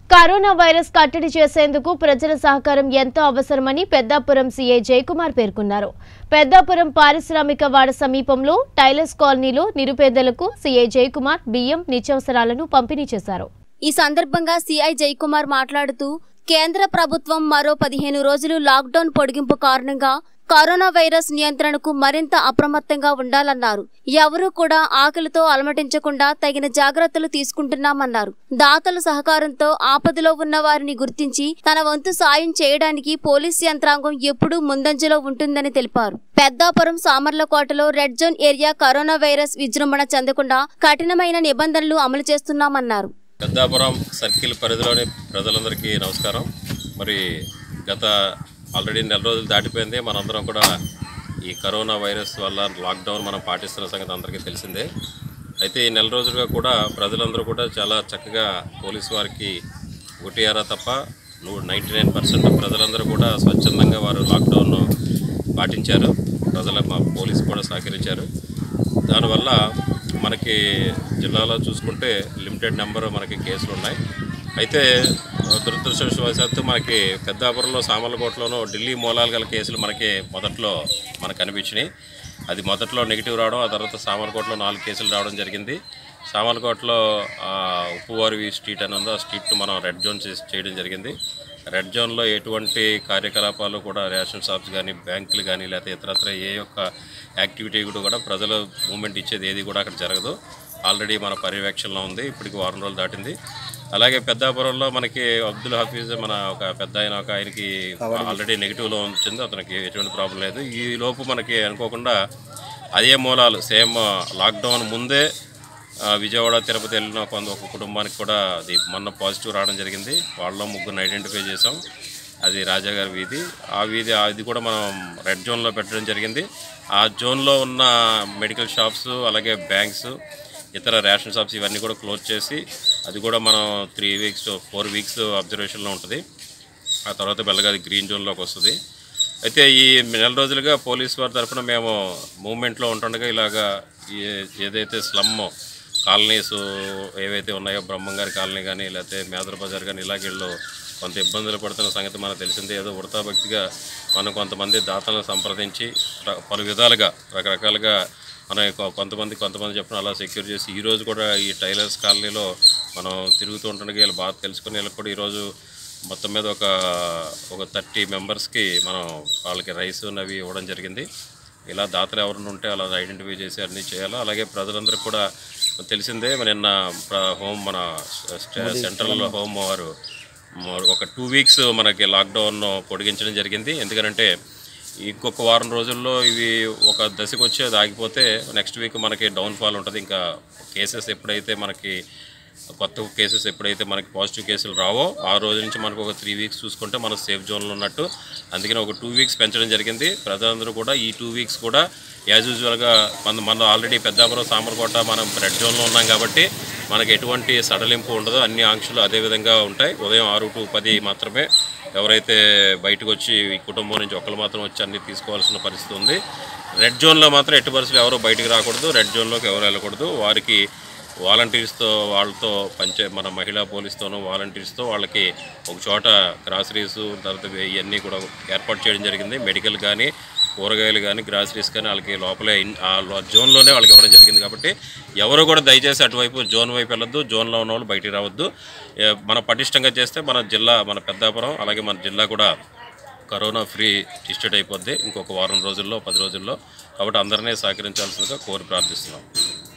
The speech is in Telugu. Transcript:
కరోనా వైరస్ కట్టడి చేసేందుకు ప్రజల సహకారం ఎంతో అవసరమని పెద్దాపురం సీఐ జయకుమార్ పేర్కొన్నారు పెద్దాపురం పారిశ్రామిక వాడ సమీపంలో టైలర్స్ కాలనీలో నిరుపేదలకు సీఐ జయకుమార్ బియ్యం నిత్యావసరాలను పంపిణీ చేశారు ఈ సందర్భంగా సిఐ జయకుమార్ మాట్లాడుతూ కేంద్ర ప్రభుత్వం మరో పదిహేను రోజులు లాక్డౌన్ పొడిగింపు కారణంగా కరోనా వైరస్ నియంత్రణకు మరింత అప్రమత్తంగా ఉండాలన్నారు ఎవరూ కూడా ఆకలితో అలమటించకుండా తగిన జాగ్రత్తలు తీసుకుంటున్నామన్నారు దాతల సహకారంతో ఆపదలో ఉన్న వారిని గుర్తించి తన వంతు సాయం చేయడానికి పోలీస్ యంత్రాంగం ఎప్పుడూ ముందంజలో ఉంటుందని తెలిపారు పెద్దాపురం సామర్లకోటలో red zone area corona virus విజృంభణ చెందకుండా కఠినమైన నిబంధనలు అమలు చేస్తున్నామన్నారు పెద్దాపురం సర్కిల్ పరిధిలోని ప్రజలందరికీ నమస్కారం మరి గత ఆల్రెడీ నెల రోజులు దాటిపోయింది మనందరం కూడా ఈ కరోనా వైరస్ వల్ల లాక్డౌన్ మనం పాటిస్తున్న సంగతి అందరికీ తెలిసిందే అయితే ఈ నెల రోజులుగా కూడా ప్రజలందరూ కూడా చాలా చక్కగా పోలీసు వారికి ఒకటియారా తప్ప నైంటీ నైన్ పర్సెంట్ ప్రజలందరూ కూడా స్వచ్ఛందంగా వారు లాక్డౌన్ను పాటించారు ప్రజల మా పోలీసు కూడా సహకరించారు దానివల్ల మనకి జిల్లాలో చూసుకుంటే లిమిటెడ్ నెంబర్ మనకి కేసులు ఉన్నాయి అయితే దురదృష్టవశాత్తు మనకి పెద్దాపురంలో సామర్లకోటలోనూ ఢిల్లీ మూలాలు గల కేసులు మనకి మొదట్లో మనకు కనిపించినాయి అది మొదట్లో నెగిటివ్ రావడం ఆ తర్వాత సామర్లకోటలో నాలుగు కేసులు రావడం జరిగింది సామర్లకోటలో ఆ, ఉప్పువారి స్ట్రీట్ అని ఉందో ఆ స్ట్రీట్ను మనం రెడ్ జోన్ చేసి చేయడం జరిగింది రెడ్ జోన్లో ఎటువంటి కార్యకలాపాలు కూడా రేషన్ షాప్స్ కానీ బ్యాంకులు కానీ లేకపోతే ఇతరత్ర ఏ యొక్క యాక్టివిటీ కూడా కూడా ప్రజల మూమెంట్ ఇచ్చేది ఏది కూడా అక్కడ జరగదు ఆల్రెడీ మన పర్యవేక్షణలో ఉంది ఇప్పటికి వారం రోజులు దాటింది అలాగే పెద్దాపురంలో మనకి అబ్దుల్ హఫీజ్ మన ఒక పెద్ద ఆయన ఒక ఆయనకి ఆల్రెడీ నెగిటివ్లో వచ్చింది అతనికి ఎటువంటి ప్రాబ్లం లేదు ఈ లోపు మనకి అనుకోకుండా అదే మూలాలు సేమ్ లాక్డౌన్ ముందే ఆ, విజయవాడ తిరుపతి వెళ్ళిన కొంత ఒక కుటుంబానికి కూడా అది మొన్న పాజిటివ్ రావడం జరిగింది వాళ్ళలో ముగ్గురిని ఐడెంటిఫై చేసాం అది రాజాగారి వీధి ఆ వీధి అది కూడా మనం రెడ్ జోన్లో పెట్టడం జరిగింది ఆ జోన్లో ఉన్న మెడికల్ షాప్స్ అలాగే బ్యాంక్స్ ఇతర రేషన్ షాప్స్ ఇవన్నీ కూడా క్లోజ్ చేసి అది కూడా మనం త్రీ వీక్స్ ఫోర్ వీక్స్ అబ్జర్వేషన్లో ఉంటుంది ఆ తర్వాత మెల్లగా అది గ్రీన్ జోన్లోకి వస్తుంది అయితే ఈ నెల రోజులుగా పోలీస్ వారి తరఫున మేము మూమెంట్లో ఉంటుండగా ఇలాగా ఏ- ఏదైతే స్లమ్ కాలనీస్ ఏవైతే ఉన్నాయో బ్రహ్మంగారి కాలనీ కానీ లేకపోతే మేదర్ బజార్ కానీ ఇలాగీళ్ళు కొంత ఇబ్బందులు పడుతున్న సంగతి మనకు తెలిసిందే ఏదో వృతాభక్తిగా మనం కొంతమంది దాతలను సంప్రదించి ర- పలు విధాలుగా రకరకాలుగా మన కొ- కొంతమంది కొంతమంది చెప్పిన అలా సెక్యూర్ చేసి ఈ రోజు కూడా ఈ టైలర్స్ కాలనీలో మనం తిరుగుతూ ఉంటుండగా వీళ్ళు బాగా తెలుసుకుని వీళ్ళకి కూడా ఈరోజు మొత్తం మీద ఒక ఒక థర్టీ మెంబర్స్కి మనం వాళ్ళకి రైస్ అవి ఇవ్వడం జరిగింది ఇలా దాతలు ఎవరైనా ఉంటే అలా ఐడెంటిఫై చేసి అన్నీ చేయాలి అలాగే ప్రజలందరికీ కూడా తెలిసిందే మన నిన్న ప్ర- హోమ్ మన స్ట- సెంట్రల్ హోమ్ వారు మ- ఒక టూ వీక్స్ మనకి లాక్డౌన్ పొడిగించడం జరిగింది ఎందుకంటే ఇంకొక వారం రోజుల్లో ఇవి ఒక దశకు వచ్చి అది ఆగిపోతే నెక్స్ట్ వీక్ మనకి డౌన్ఫాల్ ఉంటుంది ఇంకా కేసెస్ ఎప్పుడైతే మనకి కొత్త కేసెస్ ఎప్పుడైతే మనకి పాజిటివ్ కేసులు రావో ఆ రోజు నుంచి మనకు ఒక త్రీ వీక్స్ చూసుకుంటే మనం సేఫ్ జోన్లో ఉన్నట్టు అందుకని ఒక టూ వీక్స్ పెంచడం జరిగింది ప్రజలందరూ కూడా ఈ టూ వీక్స్ కూడా యాజ్ యూజువల్గా మన మనం ఆల్రెడీ పెద్దాపురం సామర్కోట మనం రెడ్ జోన్లో ఉన్నాం కాబట్టి మనకి ఎటువంటి సడలింపు ఉండదు అన్ని ఆంక్షలు అదే విధంగా ఉంటాయి ఉదయం ఆరు టు పది మాత్రమే ఎవరైతే బయటకు వచ్చి ఈ కుటుంబం నుంచి ఒకరు మాత్రం వచ్చి అన్ని తీసుకోవాల్సిన పరిస్థితి ఉంది రెడ్ జోన్లో మాత్రం ఎట్టి పరిస్థితులు ఎవరు బయటికి రాకూడదు రెడ్ జోన్లోకి ఎవరు వెళ్ళకూడదు వారికి వాలంటీర్స్తో వాళ్ళతో పంచే మన మహిళా పోలీస్తోనూ వాలంటీర్స్తో వాళ్ళకి ఒక చోట గ్రాసరీస్ తర్వాత ఇవన్నీ కూడా ఏర్పాటు చేయడం జరిగింది మెడికల్ కానీ కూరగాయలు కానీ గ్రాసరీస్ కానీ వాళ్ళకి లోపలే ఇన్- ఆ లో- జోన్లోనే వాళ్ళకి ఇవ్వడం జరిగింది కాబట్టి ఎవరు కూడా దయచేసి అటువైపు జోన్ వైపు వెళ్ళొద్దు జోన్లో ఉన్న వాళ్ళు బయటికి రావద్దు ఏ, మనం పటిష్టంగా చేస్తే మన జిల్లా మన పెద్దాపురం అలాగే మన జిల్లా కూడా కరోనా ఫ్రీ డిస్ట్రిక్ట్ అయిపోద్ది ఇంకొక వారం రోజుల్లో పది రోజుల్లో కాబట్టి అందరినీ సహకరించాల్సిందిగా కోరి ప్రార్థిస్తున్నాం